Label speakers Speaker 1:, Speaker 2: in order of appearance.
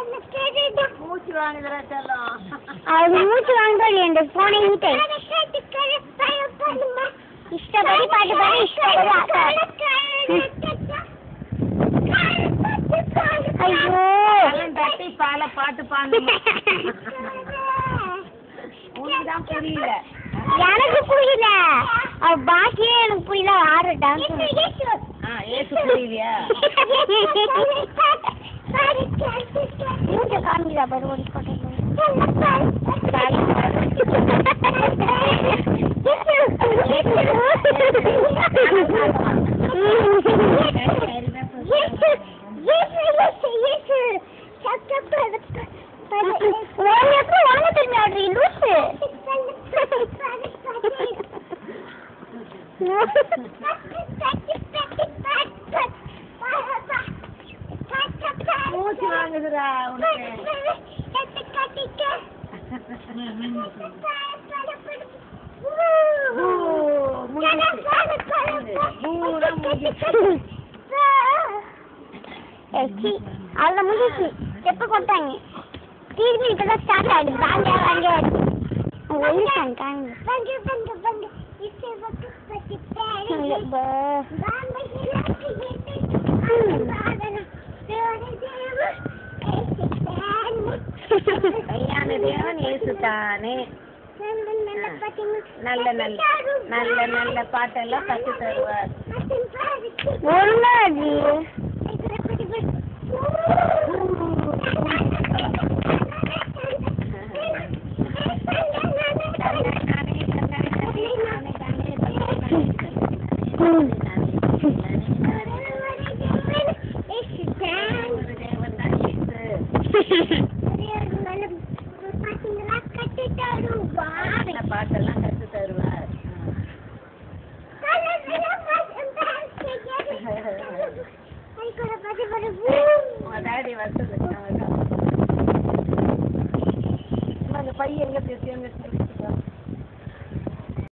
Speaker 1: மூச்சு வாங்குதுடா செல்லம்
Speaker 2: அது மூச்சு வாங்குறது என் போனை ஈட்டை இஷ்டப்படி பாட்டு பாடி இஷ்டப்படி ஆட்டா ஐயோ
Speaker 1: பழம் தட்டி பால பாட்டு பாடணுமா உனக்குதான் புரியல
Speaker 2: எனக்கு புரியல அவ பாக்கியே எனக்கு புரியல ஆறு டான்ஸ்
Speaker 1: ஆ ஏசு புரியலையா
Speaker 2: மூஞ்ச காமிக்கிறா பாரு ஓடி போட்டு வாங்க திரும்பி ஆடுறீங்க லூசு
Speaker 1: மூச்சு வாங்குதுடா உனக்கு பூ, முடிஞ்சிச்சு. பூனா முடிஞ்சிச்சு.
Speaker 2: அதுல முடிச்சு எப்ப கொட்டாங்க திரும்பி இப்பதான் ஸ்டார்ட் ஆகுது வாங்க வாங்க ஒழிச்சாங்க
Speaker 1: மெய்யான தேவன் இயேசு தானே நல்ல நல்ல நல்ல நல்ல பாட்டெல்லாம் கத்து தருவார்
Speaker 2: ஒழுங்கா அது
Speaker 1: நல்ல பாட்டெல்லாம் கத்து தருவார் உங்க டாடி வசதி அந்த பையன் எங்க பேசி